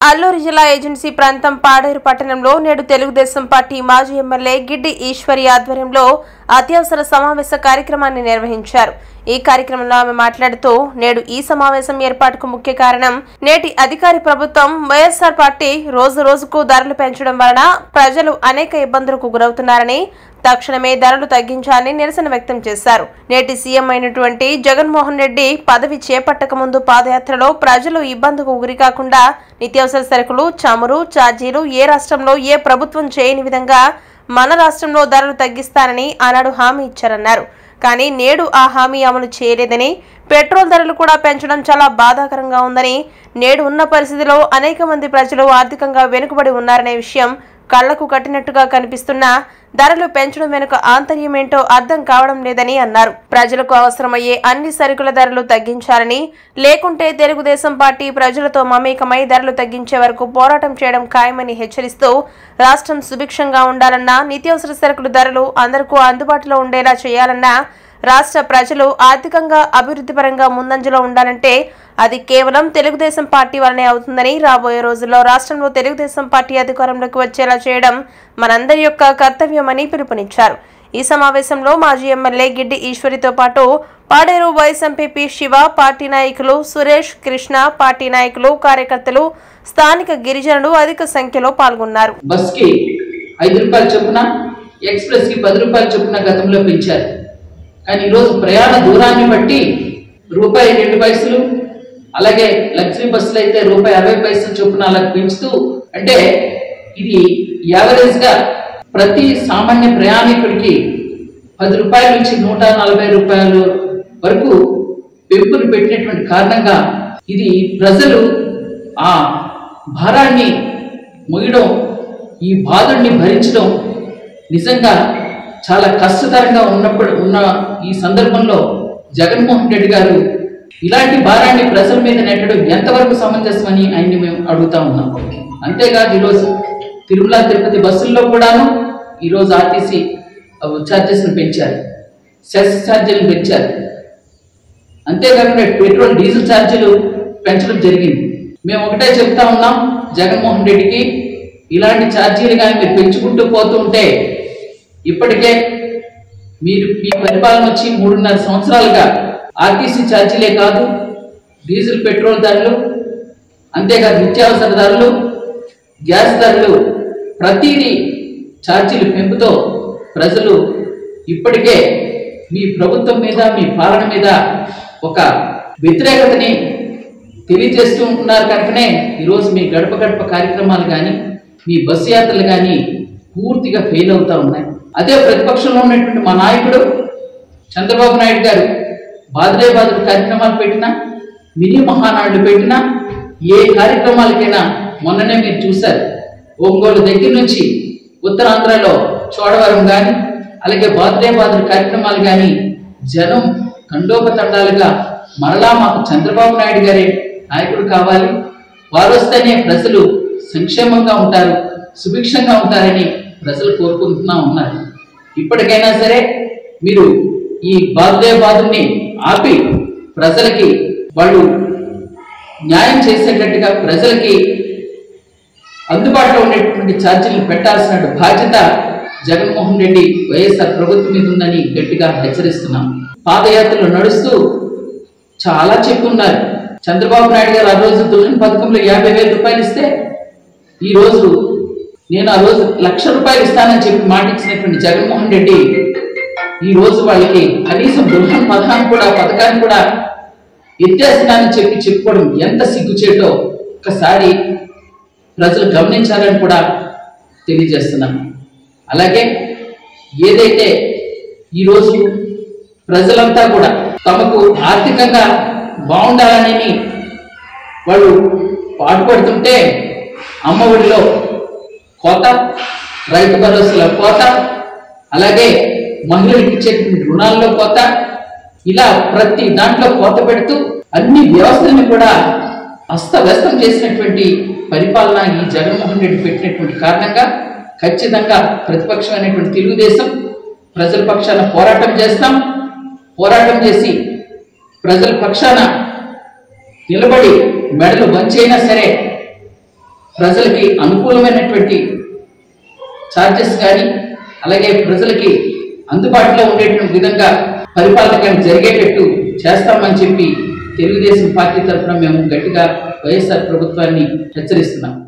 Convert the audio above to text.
అల్లూరు జిల్లా ఏజెన్సీ ప్రాంతం పాడేరు పట్టణంలో నేడు తెలుగుదేశం పార్టీ మాజీ ఎమ్మెల్యే గిడ్డి ఈశ్వరి ఆధ్వర్యంలో అత్యవసర సమావేశ కార్యక్రమాన్ని నిర్వహించారు ఈ కార్యక్రమంలో ఆమె మాట్లాడుతూ నేడు ఈ సమావేశం ఏర్పాటుకు ముఖ్య కారణం నేటి అధికారి ప్రభుత్వం వైఎస్ఆర్ పార్టీ రోజు రోజుకు ధరలు పెంచడం వలన ప్రజలు అనేక ఇబ్బందులకు గురవుతున్నారని తక్షణమే ధరలు తగ్గించాలని నిరసన వ్యక్తం చేశారు నేటి సీఎం అయినటువంటి జగన్మోహన్ రెడ్డి పదవి చేపట్టక ముందు పాదయాత్రలో ప్రజలు ఇబ్బందుకు గురికాకుండా నిత్యావసర సరుకులు చమురు ఛార్జీలు ఏ రాష్ట్రంలో ఏ ప్రభుత్వం చేయని విధంగా మన రాష్ట్రంలో ధరలు తగ్గిస్తానని ఆనాడు హామీ ఇచ్చారన్నారు కానీ నేడు ఆ హామీ అమలు చేయలేదని పెట్రోల్ ధరలు కూడా పెంచడం చాలా బాధాకరంగా ఉందని నేడు ఉన్న పరిస్థితిలో అనేక మంది ప్రజలు ఆర్థికంగా వెనుకబడి ఉన్నారనే విషయం కళ్లకు కట్టినట్టుగా కనిపిస్తున్నా ధరలు పెంచడం వెనుక ఆంతర్యం ఏంటో అర్థం కావడం లేదని అన్నారు ప్రజలకు అవసరమయ్యే అన్ని సరుకుల ధరలు తగ్గించాలని లేకుంటే తెలుగుదేశం పార్టీ ప్రజలతో మమేకమై ధరలు తగ్గించే వరకు పోరాటం చేయడం ఖాయమని హెచ్చరిస్తూ రాష్ట్రం సుభిక్షంగా ఉండాలన్నా నిత్యావసర సరుకుల ధరలు అందరికీ అందుబాటులో ఉండేలా చేయాలన్నా రాష్ట్ర ప్రజలు ఆర్థికంగా అభివృద్ధి పరంగా ముందంజలో ఉండాలంటే అది కేవలం తెలుగుదేశం పార్టీ వల్లనే అవుతుందని రాబోయే రోజుల్లో రాష్ట్రంలో తెలుగుదేశం పార్టీ అధికారంలోకి వచ్చేలా చేయడం మనందరి యొక్క కర్తవ్యమని పిలుపునిచ్చారు ఈ సమావేశంలో మాజీ ఎమ్మెల్యే గిడ్డి ఈశ్వరితో పాటు Paderu YS MPP Siva party నాయకులు సురేష్ కృష్ణ పార్టీ నాయకులు కార్యకర్తలు స్థానిక గిరిజనులు అధిక సంఖ్యలో పాల్గొన్నారు బస్ కి ఐదు రూపాయలు చొప్పున ఎక్స్ప్రెస్ కి పది రూపాయలు చొప్పున గతంలో పెంచారు కానీ ఈరోజు ప్రయాణ దూరాన్ని బట్టి రూపాయి రెండు పైసలు అలాగే లగ్జరీ బస్సులు అయితే రూపాయి అరవై పైసలు చొప్పున అలా పెంచుతూ అంటే ఇది యావరేజ్ గా ప్రతి సామాన్య ప్రయాణికుడికి పది రూపాయల నుంచి నూట నలభై రూపాయలు వరకు పెంపును పెట్టినటువంటి కారణంగా ఇది ప్రజలు ఆ భారాన్ని మొయ్యడం ఈ బాధుడిని భరించడం నిజంగా చాలా కష్టతరంగా ఉన్నప్పుడు ఉన్న ఈ సందర్భంలో జగన్మోహన్ రెడ్డి గారు ఇలాంటి భారాన్ని ప్రజల మీద నెట్టడం ఎంతవరకు సమంజసమని ఆయన్ని మేము అడుగుతా ఉన్నాం అంతేకాదు ఈరోజు తిరుమల తిరుపతి బస్సుల్లో కూడాను ఈరోజు ఆర్టీసీ ఛార్జెస్ను పెంచారు సెస్ ఛార్జీలు పెంచారు అంతేకాకుండా పెట్రోల్ డీజిల్ ఛార్జీలు పెంచడం జరిగింది మేము ఒకటే చెప్తా ఉన్నాం జగన్మోహన్ రెడ్డికి ఇలాంటి ఛార్జీలు కానీ మీరు పెంచుకుంటూ పోతుంటే ఇప్పటికే మీరు మీ పరిపాలన వచ్చి మూడున్నర సంవత్సరాలుగా ఆర్టీసీ ఛార్జీలే కాదు డీజిల్ పెట్రోల్ ధరలు అంతేకాదు నిత్యావసర ధరలు గ్యాస్ ధరలు ప్రతిదీ ఛార్జీలు పెంపుతో ప్రజలు ఇప్పటికే మీ ప్రభుత్వం మీద మీ పాలన మీద ఒక వ్యతిరేకతని తెలియజేస్తూ ఉంటున్నారు కనుకనే ఈరోజు మీ గడప గడప కార్యక్రమాలు కానీ మీ బస్సు యాత్రలు కానీ పూర్తిగా ఫెయిల్ అవుతా ఉన్నాయి అదే ప్రతిపక్షంలో ఉన్నటువంటి మా నాయకుడు చంద్రబాబు నాయుడు గారు బాదురే బాదురు కార్యక్రమాలు పెట్టినా మినీ మహానాడు పెట్టినా ఏ కార్యక్రమాలకైనా మొన్ననే మీరు చూశారు ఒంగోలు దగ్గర నుంచి ఉత్తరాంధ్రలో చోడవరం కానీ అలాగే బాదురే బాదురు కార్యక్రమాలు కానీ జనం తండోపతండాలుగా మరలా మాకు చంద్రబాబు నాయుడు గారే నాయకుడు కావాలి వారు వస్తేనే ప్రజలు సంక్షేమంగా ఉంటారు సుభిక్షంగా ఉంటారని ప్రజలు కోరుకుంటున్నా ఉన్నారు ఇప్పటికైనా సరే మీరు ఈ బాధే బాధుల్ని ఆపి ప్రజలకి వాళ్ళు న్యాయం చేసేటట్టుగా ప్రజలకి అందుబాటులో ఉండేటువంటి ఛార్జీలను పెట్టాల్సిన బాధ్యత జగన్మోహన్ రెడ్డి వైఎస్ఆర్ ప్రభుత్వం మీద ఉందని గట్టిగా హెచ్చరిస్తున్నాం పాదయాత్రలు నడుస్తూ చాలా చెప్పున్నారు చంద్రబాబు నాయుడు గారు ఆ రోజు దుల్హన్ పథకంలో యాభై వేల రూపాయలు ఇస్తే ఈ రోజు నేను ఆ రోజు లక్ష రూపాయలు ఇస్తానని చెప్పి మాట ఇచ్చినటువంటి జగన్మోహన్ రెడ్డి ఈ రోజు వాళ్ళకి కనీసం దుల్హన్ పథకాన్ని కూడా పథకాన్ని కూడా ఎత్తేస్తున్నానని చెప్పి చెప్పుకోవడం ఎంత సిగ్గుచేటో ఒక్కసారి ప్రజలు గమనించాలని కూడా తెలియజేస్తున్నాను అలాగే ఏదైతే ఈరోజు ప్రజలంతా కూడా తమకు ఆర్థికంగా బాగుండాలని వాళ్ళు పాటుపడుతుంటే అమ్మఒడిలో కోత రైతు భరోసాలో కోత అలాగే మహిళలకు ఇచ్చేటువంటి రుణాల్లో కోత ఇలా ప్రతి దాంట్లో కోత పెడుతూ అన్ని వ్యవస్థలను కూడా అస్తవ్యస్తం చేసినటువంటి పరిపాలన ఈ జగన్మోహన్ రెడ్డి పెట్టినటువంటి కారణంగా ఖచ్చితంగా ప్రతిపక్షమైనటువంటి తెలుగుదేశం ప్రజల పక్షాన పోరాటం చేస్తాం పోరాటం చేసి ప్రజల పక్షాన నిలబడి మెడలు వంచైనా సరే ప్రజలకి అనుకూలమైనటువంటి ఛార్జెస్ కానీ అలాగే ప్రజలకి అందుబాటులో ఉండేటువంటి విధంగా పరిపాలన కానీ జరిగేటట్టు చేస్తామని చెప్పి తెలుగుదేశం పార్టీ తరఫున మేము గట్టిగా వైఎస్ఆర్ ప్రభుత్వాన్ని హెచ్చరిస్తున్నాం